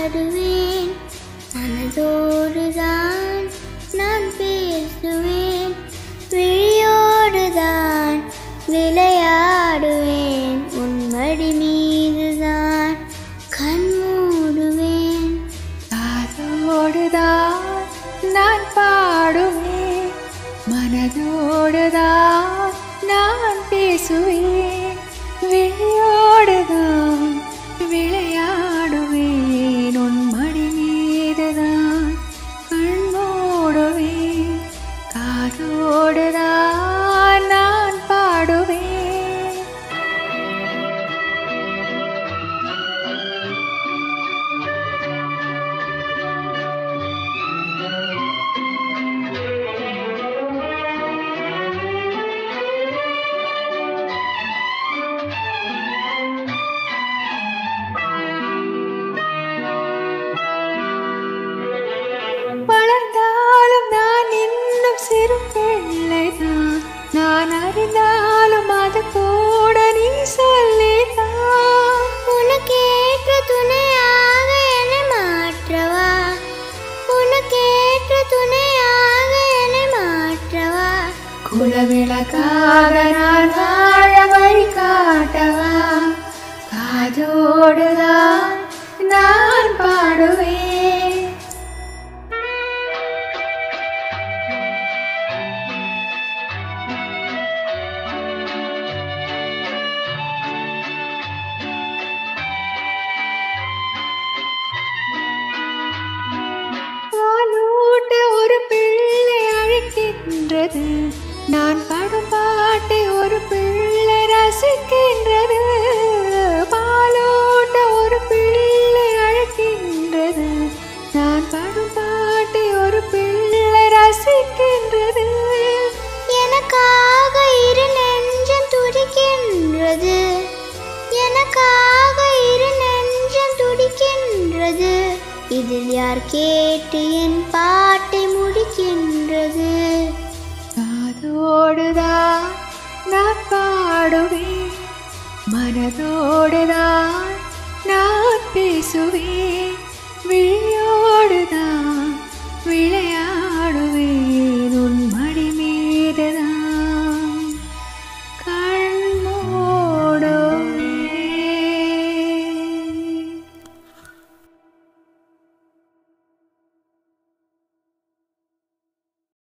பாடுவேன் மனதோடுதான் நான் பேசுவேன் விழியோடுதான் விளையாடுவேன் உன் மடி மீதுதான் கண் மூடுவேன் காதோடுதான் நான் பாடுவேன் மனதோடுதான் நான் பேசுவேன் விழியோடுதான் விளையாடுவேன் உன் மடி மீதுதான் கண் மூடுவேன் காதோடுதான் நான் பாடுவேன் வளர்ந்தாலும் நான் இன்னும் சிறு பிள்ளைதான் நான் அறிந்தாலும் அது கூட நீ சொல்லிதான் உனக்கேற்ற துணையாக என்னை மாற்றவா உனக்கேற்ற துணையாக என்னை மாற்றவா குலவிளக்காக நான் வாழ வழி காட்டவா காதோடுதான் நான் பாடுவேன் பாலூட்ட ஒரு பிள்ளை அழைக்கின்றது நான் பாடும் பாட்டை ஒரு பிள்ளை ரசிக்கின்றது பாலூட்ட ஒரு பிள்ளை அழைக்கின்றது நான் பாடும் பாட்டை ஒரு பிள்ளை ரசிக்கின்றது எனக்காக இரு நெஞ்சம் துடிக்கின்றது எனக்காக இரு நெஞ்சம் துடிக்கின்றது இதில் யார் கேட்டு என் பாட்டை முடிக்கின்றது காதோடுதான் நான் பாடுவேன் மனதோடுதான் நான் பேசுவேன்